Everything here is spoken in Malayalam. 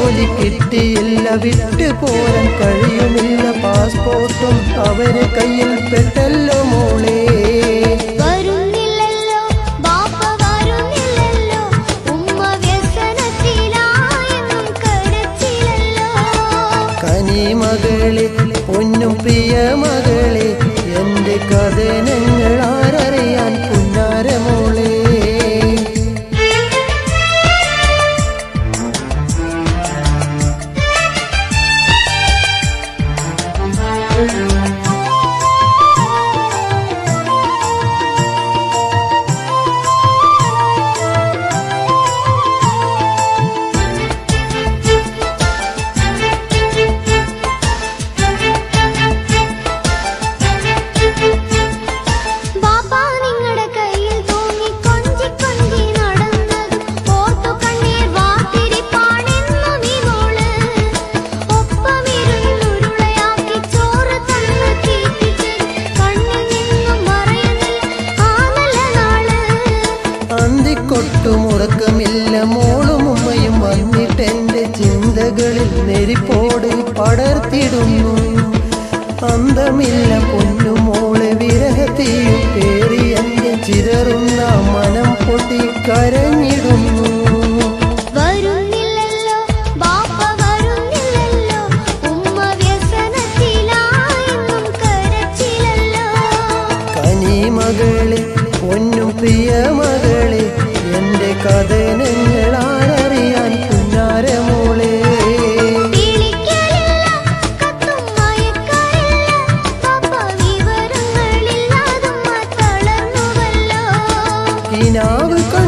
ജോലി കിട്ടിയില്ല വിട്ടു പോരാൻ കഴിയുമില്ല പാസ്പോർട്ടും അവര് കയ്യിൽ പെട്ടല്ലോ മോളെ വരുന്നില്ലല്ലോ ബാപ്പ വരുന്നില്ലല്ലോ ഉമ്മ വ്യസനത്തിലായെന്നും കരച്ചിലല്ലോ കനി മകളെ പൊന്നും പ്രിയ മകളെ എന്റെ കഥനങ്ങൾ ആരറിയാൻ പുന്നാരമോളെ ബാപ്പ നിങ്ങളുടെ കയ്യിൽ തൂങ്ങി കൊഞ്ചി കൊഞ്ചി നടന്നത് ഓർത്തു കണ്ണീർ വാർത്തിരിപ്പാണെന്നും ഈ മോള് ഒപ്പമിരുന്നുരുളയാക്കി ചോറ് തന്നു തീറ്റിച്ച് കണ്ണിൽ നിന്നും മറയുന്നില്ല ആ നല്ല നാള് അന്തിക്കൊട്ടും ഉറക്കമില്ല മോളും ഉമ്മയും വന്നിട്ടെന്റെ ചിന്തകളിൽ നെരിപ്പോട് പടർത്തിടുന്നു അന്തമില്ല പൊന്നുമോളെ വിരഹത്തെയും പേറി എന്റെ ചിതറുന്ന മനം പൊട്ടി കരഞ്ഞിടുന്നു വരുന്നില്ലല്ലോ ബാപ്പ വരുന്നില്ലല്ലോ ഉമ്മ വ്യസനത്തിലായെന്നും കരച്ചിലല്ലോ കനി മകളെ പൊന്നും പ്രിയ മകളെ എന്റെ കഥനങ്ങൾ ആരറിയാൻ പുന്നാരമോളെ വിളിക്കലില്ല കത്തും മയക്കലില്ല ബാപ്പ വിവരങ്ങളില്ലാതുമ്മ തളർന്നുവല്ലോ കിനാവ് കണ്ടു